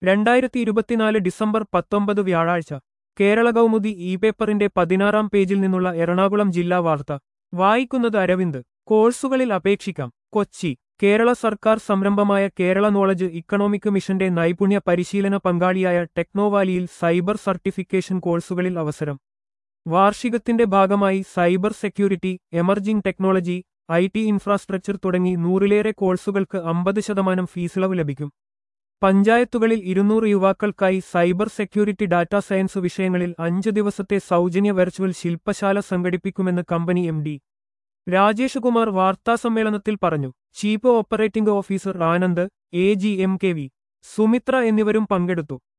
രണ്ടായിരത്തി ഇരുപത്തിനാല് ഡിസംബർ പത്തൊമ്പത് വ്യാഴാഴ്ച കേരള കൗമുദി ഇ പേപ്പറിന്റെ പതിനാറാം പേജിൽ നിന്നുള്ള എറണാകുളം ജില്ലാ വാർത്ത വായിക്കുന്നത് അരവിന്ദ് കോഴ്സുകളിൽ അപേക്ഷിക്കാം കൊച്ചി കേരള സർക്കാർ സംരംഭമായ കേരള നോളജ് ഇക്കണോമിക് മിഷന്റെ നൈപുണ്യ പരിശീലന പങ്കാളിയായ ടെക്നോവാലിയിൽ സൈബർ സർട്ടിഫിക്കേഷൻ കോഴ്സുകളിൽ അവസരം വാർഷികത്തിന്റെ ഭാഗമായി cyber security emerging technology I T infrastructure തുടങ്ങി നൂറിലേറെ കോഴ്സുകൾക്ക് അമ്പത് ശതമാനം ഫീസിളവ് ലഭിക്കും പഞ്ചായത്തുകളിൽ ഇരുന്നൂറ് യുവാക്കൾക്കായി സൈബർ സെക്യൂരിറ്റി ഡാറ്റാ സയൻസ് വിഷയങ്ങളിൽ അഞ്ച് ദിവസത്തെ സൗജന്യ വെർച്വൽ ശില്പശാല സംഘടിപ്പിക്കുമെന്ന് company M D Rajesh Kumar വാർത്താസമ്മേളനത്തിൽ പറഞ്ഞു chief operating officer Anand A G M K V Sumithra എന്നിവരും പങ്കെടുത്തു